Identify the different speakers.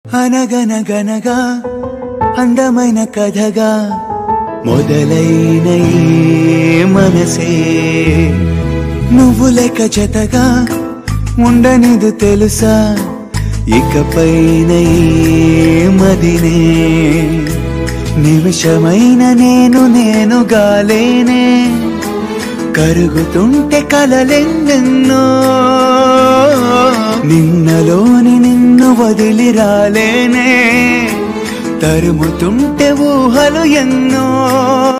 Speaker 1: అనగనగనగా అందమైన కథగా మొదలైన ఈ మనసే నువ్వు లేక జతగా ఉండనిదు తెలుసా ఇకపైన ఈ మదినే నిమిషమైన నేను నేను గాలేనే కరుగుతుంటే కలలెన్నెన్నో నిన్నలోని నిన్ను వదిలి రాలేనే తరుముతుంటే ఊహలు ఎన్నో